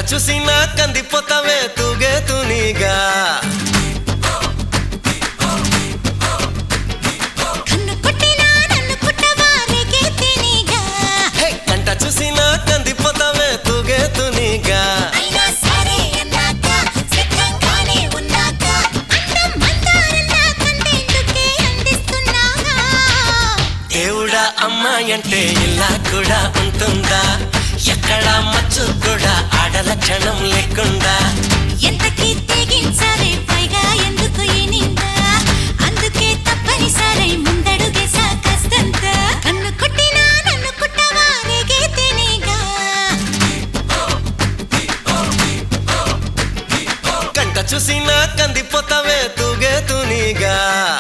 చూసినా కందిపోతావే తూగే తునిగా కన్ను కొట్టినా నన్ను కుట్టవా రేగే తినిగా హే కంట చూసినా కందిపోతావే తూగే తునిగా అయినా సరే అన్నాక సిద్ధంగానే ఉన్నాక అందం మందారల్లా కంటేందుకే అందిస్తున్నాగా దేవుడా అమ్మాయి అంటే ఇలా కూడా ఉంటుందా ఎక్కడ మచ్చు కూడా ఆడల క్షణం లేకుండా ఎంతకీ తెగించావే పైగా ఎందుకు ఈ నింద అందుకే తప్పనిసరై ముందడుగేసా కష్టంత కన్ను కొట్టినా నన్ను కుట్టవా రేగే తినిగా కంట చూసినా కందిపోతావే తూగే తునిగా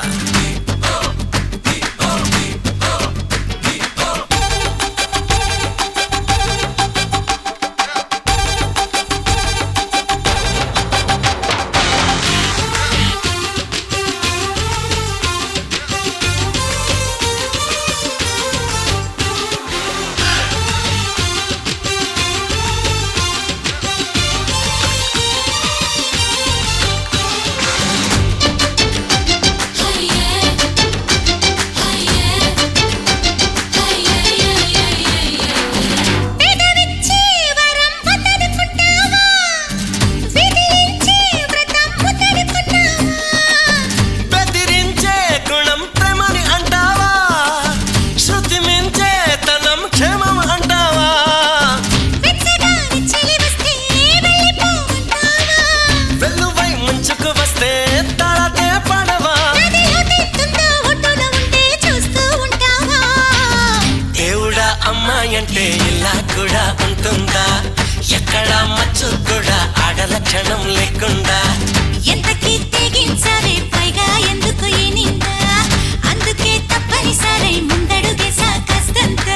పెదవిచ్చి వరం పొందనుకుంటావా విధిలించి వ్రతం ముద్దనుకుంటావా బెదిరించే గుణం ప్రేమని అంటావా శృతి మించే తనం క్షేమం అంటావా వెచ్చగాని చలి వస్తే వెళ్ళిపోమంటావా వెల్లువై ముంచుకు వస్తే తడతే పడవా నదిలో తెత్తుందో ఒడ్డున ఉంటే చూస్తూ ఉంటావా దేవుడా అమ్మాయి అంటే ఇలా కూడా ఉంటుందా ఎక్కడ మచ్చు కూడా ఆడల క్షణం లేకుండా ఎంతకీ తెగించావే పైగా ఎందుకు ఈ నింద అందుకే తప్పనిసరై ముందడుగేసా కష్టంత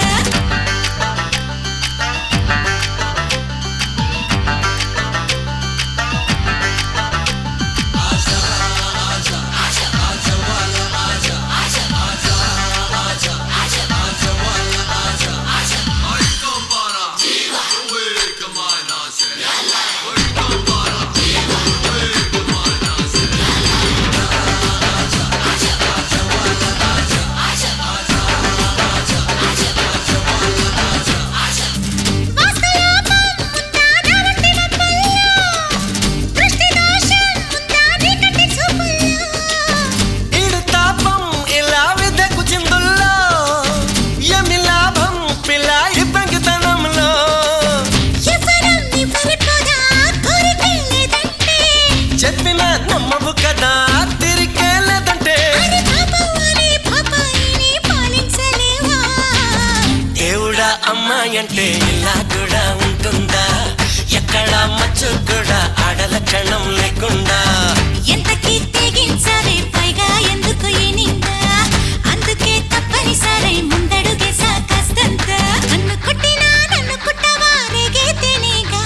వాస్తలోపం ఉందా నా వంటి మబ్బుల్లో? దృష్టి దోషం ఉందా నీ కంటి చూపుల్లో? ఇడు తాపం ఇలా విదకు చిందుల్లో ఎమి లాభం పిల్ల ఈ పెంకితనంలో ఎవ్వరం నీ పరిపోదా కోరికే లేదంటే? చెప్పిన నమ్మవు కదా తిరిగే లేదంటే అరే పాపం అనే పాపాయిని పాలించలేవా? దేవుడా అమ్మాయి అంటే ఇలా కూడా ఉంటుందా ఎక్కడ మచ్చు కూడా ఆడల క్షణం లేకుండా ఎంతకీ తెగించావే పైగా ఎందుకు ఈ నింద అందుకే తప్పనిసరై ముందడుగేసా కష్టంత నన్ను కొట్టినా నన్ను కుట్టవా రేగే తినిగా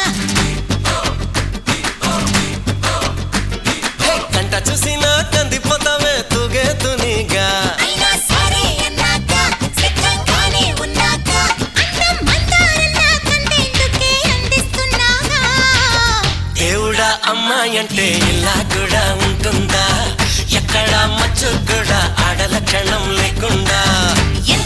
హే, కంట చూసినా కందిపోతావే తూగే తునిగా అయినా సరే అన్నాక సిద్ధంగానే ఉన్నాక అందం మందారల్లా కంటేందుకే అందిస్తున్నాగా దేవుడా అమ్మాయి అంటే ఇలా కూడా ఉంటుందా ఎక్కడ మచ్చు కూడా ఆడల క్షణం లేకుండా